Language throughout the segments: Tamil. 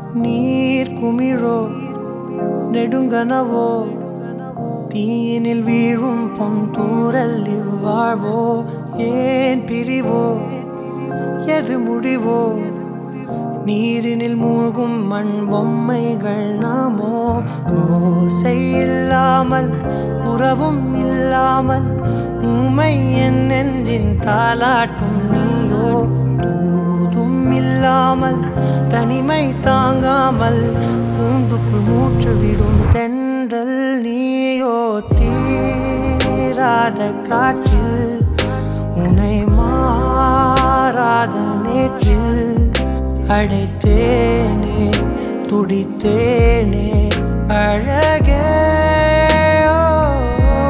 நீர் குமிழோ நெடுங்கனவோ தீயினில் வீழும் பொன் தூரல் இவ்வாழ்வோ ஏன் பிரிவோ எது முடிவோ நீரினில் மூழ்கும் மண் பொம்மைகள் நாமோ ஓசை இல்லாமல் உறவும் இல்லாமல் உமை என் நெஞ்சின் தாலாட்டும் நீயோ தூதும் இல்லாமல் தனிமை தாங்காமல் கூண்டுக்குள் மூச்சு விடும் தென்றல் நீயோ தீராத காற்றில் உனை மாறாத நேற்றில் அடைத்தேனே துடித்தேனே அழகே ஓ,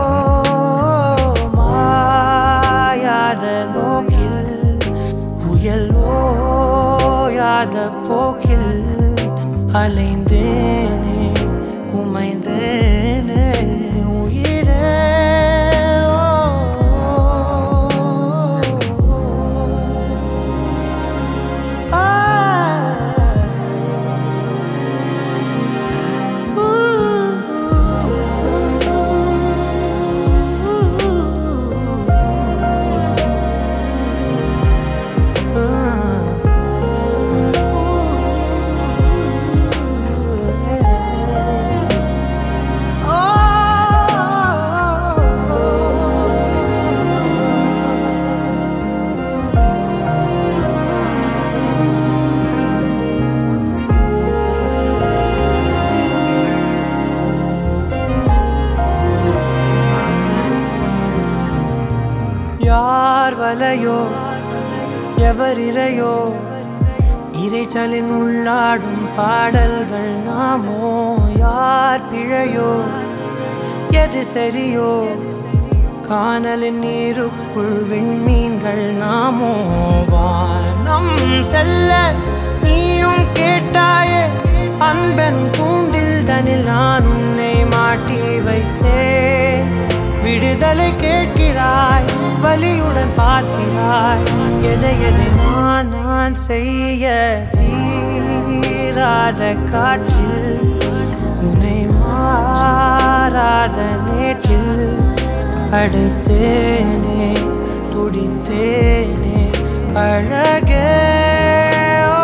மாயாத நோக்கில் புயல் ஓயாத போக்கில் அலைந்தேனே குமைந்தேனே உயிரே ஓ, யார் வலையோ எவர் இறையோ இறைச்சலின் உள்ளாடும் பாடல்கள் நாமோ யார் பிழையோ எது சரியோ காணலின் நீருக்குள் விண்மீன்கள் நாமோ வானம் செல்ல நீயும் கேட்டாயே அன்பன் கூண்டில் தனில் நான் உன்னை மாட்டி வைத்தேன் விடுதலை கேட்கிறாய் வலியுடன் பார்க்கிறாய் எதை எதை நான் நான் செய்ய தீராத காற்றில் உன்னை மாறாத நேற்றில் அடைத்தேனே துடித்தேனே அழகே ஓ,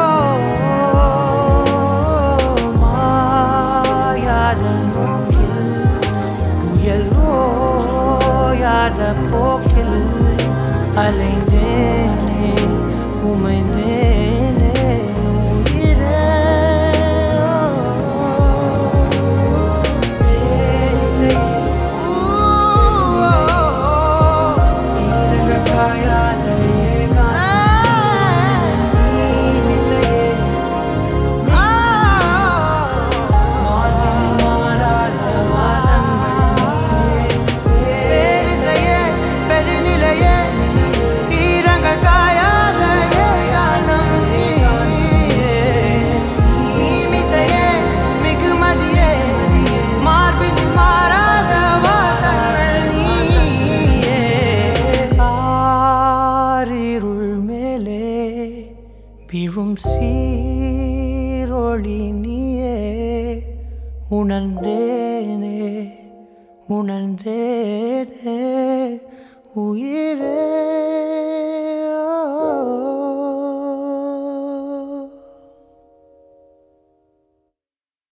மாயாத நோக்கில் புயல் ஓயாத போக்கில் அலைந்தேனே உமைந்தேனே உயிரே காயாத ஏகாந்த நீமிசையே விழும் சீரொளி நீயே உணர்ந்தேனே உணர்ந்தேனே உயிரே